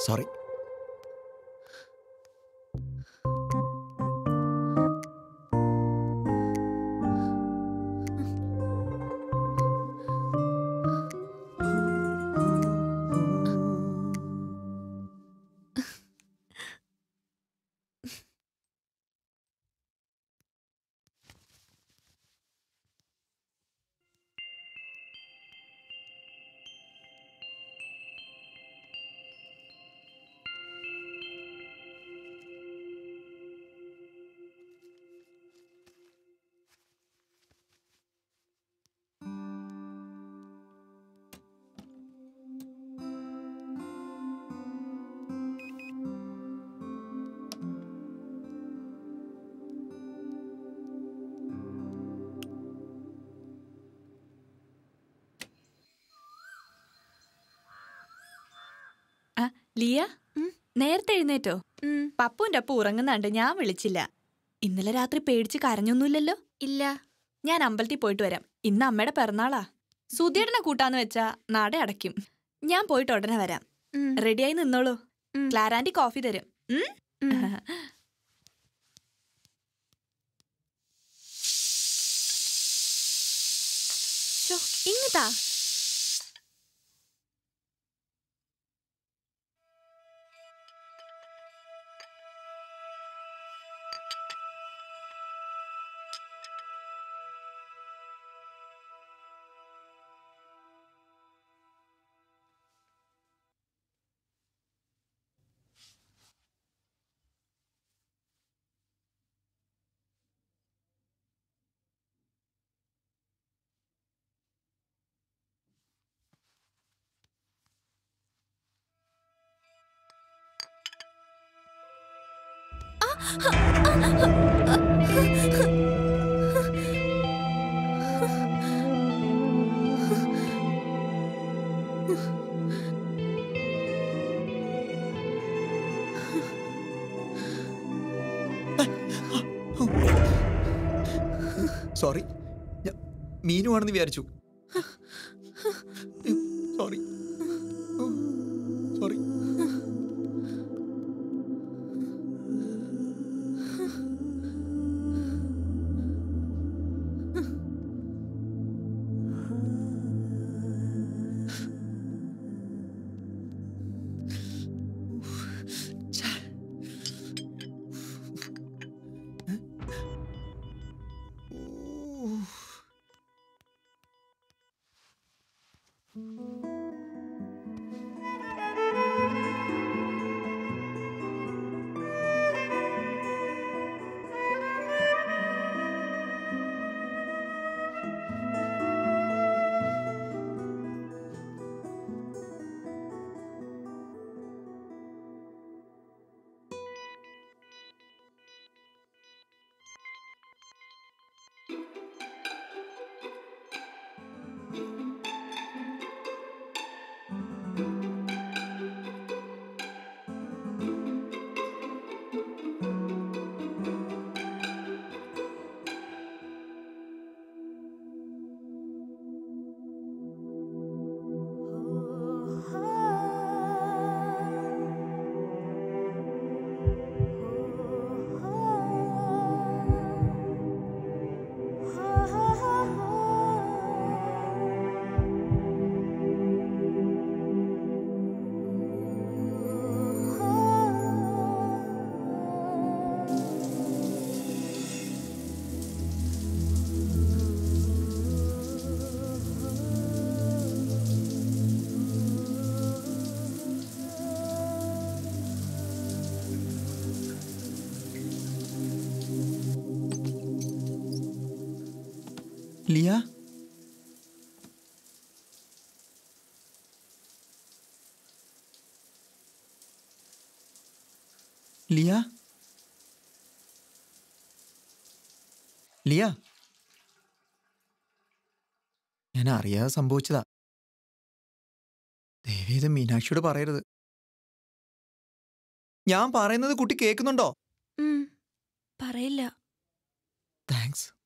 Sorry ആ ലിയ നേരത്തെ എഴുന്നേറ്റോ പപ്പുന്റെ അപ്പ ഉറങ്ങുന്നുണ്ട് ഞാൻ വിളിച്ചില്ല ഇന്നലെ രാത്രി പേടിച്ച് കരഞ്ഞൊന്നുമില്ലല്ലോ ഇല്ല ഞാൻ അമ്പലത്തിൽ പോയിട്ട് വരാം ഇന്ന് അമ്മയുടെ പിറന്നാളാ സുധിയേടനെ കൂട്ടാന്ന് വെച്ചാ നട അടയ്ക്കും ഞാൻ പോയിട്ട് ഉടനെ വരാം ഉം. റെഡിയായി നിന്നോളൂ ഉം. ക്ലാരാൻറ്റി കോഫി തരും ഉം? ഉം. ശോ, ഇങ്ങത്താ സോറി മീനുവാണെന്ന് വിചാരിച്ചു സോറി സോറി ലിയ ലിയ ലിയ ഞാൻ അറിയാതെ സംഭവിച്ചതാ ദേവി ഇത് മീനാക്ഷിയോട് പറയരുത് ഞാൻ പറയുന്നത് കുട്ടി കേൾക്കുന്നുണ്ടോ ഉം. പറയില്ല താങ്ക്സ്